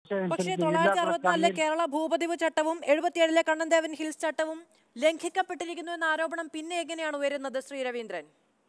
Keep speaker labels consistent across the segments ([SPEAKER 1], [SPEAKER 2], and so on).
[SPEAKER 1] പക്ഷേ
[SPEAKER 2] അനുസരിച്ച്
[SPEAKER 1] തൊള്ളായിരത്തി
[SPEAKER 2] ജില്ലാ
[SPEAKER 1] അറുപത്തിനാലിലെ
[SPEAKER 2] കളക്ടർ
[SPEAKER 1] കേരള ഭൂപതിവ് ചട്ടവും എഴുപത്തിയേഴിലെ കണ്ണൻദേവൻ ഹിൽസ് ചട്ടവും ലംഘിക്കപ്പെട്ടിരിക്കുന്നു എന്ന ആരോപണം പിന്നെ എങ്ങനെയാണ് ഉയരുന്നത് ശ്രീ രവീന്ദ്രൻ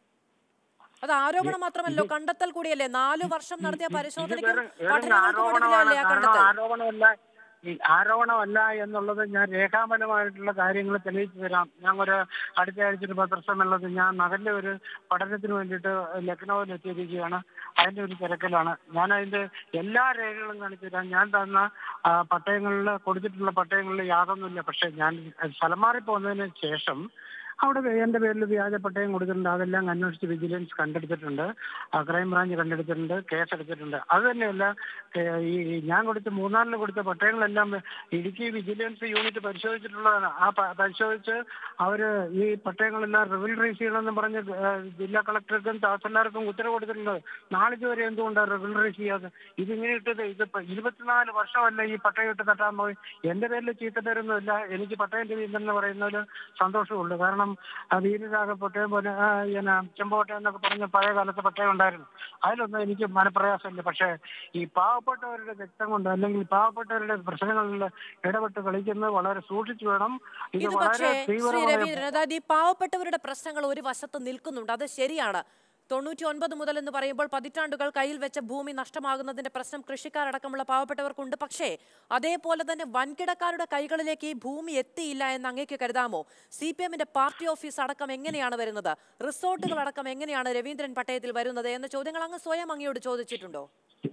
[SPEAKER 1] അത് ആരോപണം മാത്രമല്ലോ കണ്ടെത്തൽ കൂടിയല്ലേ നാലു വർഷം നടത്തിയ
[SPEAKER 2] ഇത്
[SPEAKER 1] പരിശോധനയ്ക്കും
[SPEAKER 2] വെറും- വെറും
[SPEAKER 1] പഠനങ്ങൾക്കും
[SPEAKER 2] ആരോപണമാണ്
[SPEAKER 1] ഒടുവിലല്ലേ ആ
[SPEAKER 2] കാരണം
[SPEAKER 1] കണ്ടെത്തൽ
[SPEAKER 2] ആരോപണമല്ല ഈ ആരോപണമല്ല എന്നുള്ളത് ഞാൻ രേഖാമൂലമായിട്ടുള്ള കാര്യങ്ങൾ തെളിയിച്ചു തരാം ഞാൻ ഒരു അടുത്ത ആഴ്ച ഒരു പത്രസമ്മേളനത്തിൽ ഞാൻ മകന്റെ ഒരു പഠനത്തിന് വേണ്ടിയിട്ട് ലക്നൌവിൽ എത്തിയിരിക്കുകയാണ് അതിന്റെ ഒരു തിരക്കിലാണ് ഞാൻ അതിന്റെ എല്ലാ രേഖകളും കാണിച്ചു തരാം ഞാൻ തന്ന ആ, പട്ടയങ്ങളിൽ കൊടുത്തിട്ടുള്ള പട്ടയങ്ങളിൽ യാതൊന്നുമില്ല പക്ഷെ ഞാൻ സ്ഥലം മാറി പോകുന്നതിന് ശേഷം അവിടെ എന്റെ പേരിൽ വ്യാജ പട്ടയം കൊടുത്തിട്ടുണ്ട് അതെല്ലാം അന്വേഷിച്ച് വിജിലൻസ് കണ്ടെടുത്തിട്ടുണ്ട് ആ, ക്രൈംബ്രാഞ്ച് കണ്ടെടുത്തിട്ടുണ്ട് കേസ് എടുത്തിട്ടുണ്ട് അത് തന്നെയല്ല ഏ, ഈ ഈ ഞാൻ കൊടുത്ത മൂന്നാറിൽ കൊടുത്ത പട്ടയങ്ങളെല്ലാം ഇടുക്കി വിജിലൻസ് യൂണിറ്റ് പരിശോധിച്ചിട്ടുള്ളതാണ് ആ പ- പരിശോധിച്ച് അവര് ഈ പട്ടയങ്ങളെല്ലാം റിവൽ ചെയ്യണമെന്ന് പറഞ്ഞ് ഏ, ജില്ലാ കളക്ടർക്കും തഹസിൽദാർക്കും ഉത്തരവ് കൊടുത്തിട്ടുണ്ട് നാളിത് വരെ എന്തുകൊണ്ടാണ് റിവൽ ചെയ്യാതെ ഇതിങ്ങനെ ഇട്ടത് ഇതിപ്പോ ഇരുപത്തിനാല് വർഷമല്ല ഈ പട്ടയം ഇട്ട് തട്ടാൻ പോയി എന്റെ പേരിൽ ചീത്തപ്പേരൊന്നുമില്ല എനിക്ക് പട്ടയം ലഭിക്കുന്നെന്ന് പറയുന്നതിൽ സന്തോഷമുള്ളൂ കാരണം ആ വീരരാഘ പട്ടയം പോലെ ആ, പിന്നെ ചെമ്പോട്ടയം എന്നൊക്കെ പറഞ്ഞ പഴയ കാലത്തെ പട്ടയം ഉണ്ടായിരുന്നു അതിലൊന്നും എനിക്ക് മനപ്രയാസമില്ല പക്ഷേ ഈ പാവപ്പെട്ടവരുടെ രക്തം കൊണ്ട് അല്ലെങ്കിൽ പാവപ്പെട്ടവരുടെ പ്രശ്നങ്ങളിൽ ഇടപെട്ട് കളിക്കുന്നത് വളരെ സൂക്ഷിച്ചു വേണം ഇത്
[SPEAKER 1] ഇത്
[SPEAKER 2] വളരെ
[SPEAKER 1] പക്ഷേ ശ്രീ
[SPEAKER 2] തീവ്രമായ
[SPEAKER 1] രവീന്ദ്രൻ അതായത് ഈ പാവപ്പെട്ടവരുടെ പ്രശ്നങ്ങൾ ഒരു വശത്ത് നിൽക്കുന്നുണ്ട് അത് ശരിയാണ് തൊണ്ണൂറ്റി ഒൻപത് മുതൽ എന്ന് പറയുമ്പോൾ പതിറ്റാണ്ടുകൾ കയ്യിൽ വെച്ച ഭൂമി നഷ്ടമാകുന്നതിന്റെ പ്രശ്നം കൃഷിക്കാരടക്കമുള്ള പാവപ്പെട്ടവർക്കുണ്ട് പക്ഷേ അതേപോലെ തന്നെ വൻകിടക്കാരുടെ കൈകളിലേക്ക് ഈ ഭൂമി എത്തിയില്ല എന്ന് അങ്ങേക്ക് കരുതാമോ സി പി എമ്മിന്റെ പാർട്ടി ഓഫീസ് അടക്കം എങ്ങനെയാണ് വരുന്നത് റിസോർട്ടുകൾ അടക്കം എങ്ങനെയാണ് രവീന്ദ്രൻ പട്ടയത്തിൽ വരുന്നത് എന്ന ചോദ്യങ്ങൾ അങ്ങ് സ്വയം അങ്ങയോട് ചോദിച്ചിട്ടുണ്ടോ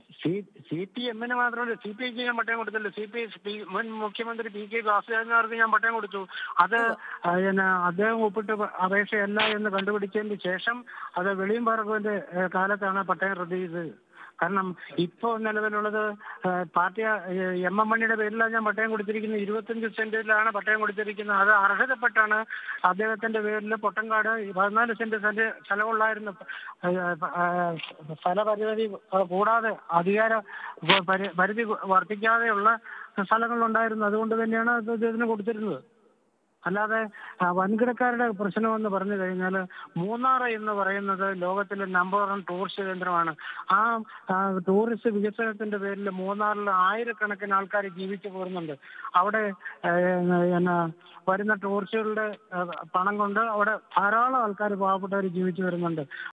[SPEAKER 2] സി പി എമ്മിന് മാത്രമല്ല സി പി ഐക്ക് ഞാൻ പട്ടയം കൊടുത്തില്ല സി പി പി മുൻ മുഖ്യമന്ത്രി പി കെ വാസുദേവനാർക്ക് ഞാൻ പട്ടയം കൊടുത്തു അത് ആ, പിന്നെ അദ്ദേഹം ഒപ്പിട്ട് പ- അപേക്ഷയല്ല എന്ന് കണ്ടുപിടിച്ചതിന് ശേഷം അത് വെളിയും പാർക്കുവിന്റെ ഏ, കാലത്താണ് പട്ടയം റദ്ദ് ചെയ്തത് കാരണം ഇപ്പോൾ നിലവിലുള്ളത് ആ, പാർട്ടി എം എം മണിയുടെ പേരിലാണ് ഞാൻ പട്ടയം കൊടുത്തിരിക്കുന്നത് ഇരുപത്തഞ്ച് സെന്റിലാണ് പട്ടയം കൊടുത്തിരിക്കുന്നത് അത് അർഹതപ്പെട്ടാണ് അദ്ദേഹത്തിന്റെ പേരിൽ പൊട്ടങ്കാട് പതിനാല് സെന്റ് സെന്റ് സ്ഥലമുള്ളായിരുന്നു ആ, ആ, സ്ഥലപരിമിതി ആ, കൂടാതെ അധികാര വ- പരി- പരിധി വർദ്ധിക്കാതെയുള്ള സ്ഥലങ്ങളുണ്ടായിരുന്നു അതുകൊണ്ട് തന്നെയാണ് അത് ഇതിന് കൊടുത്തിരുന്നത് അല്ലാതെ ആ, വൻകിടക്കാരുടെ പ്രശ്നമെന്ന് പറഞ്ഞു കഴിഞ്ഞാൽ മൂന്നാർ എന്ന് പറയുന്നത് ലോകത്തിലെ നമ്പർ വൺ ടൂറിസ്റ്റ് കേന്ദ്രമാണ് ആ ആ, ടൂറിസ്റ്റ് വികസനത്തിന്റെ പേരിൽ മൂന്നാറിൽ ആയിരക്കണക്കിന് ആൾക്കാർ ജീവിച്ചു പോരുന്നുണ്ട് അവിടെ ഏ, പിന്നെ വരുന്ന ടൂറിസ്റ്റുകളുടെ ഏ, പണം കൊണ്ട് അവിടെ ധാരാളം ആൾക്കാർ പാവപ്പെട്ടവർ ജീവിച്ചു വരുന്നുണ്ട്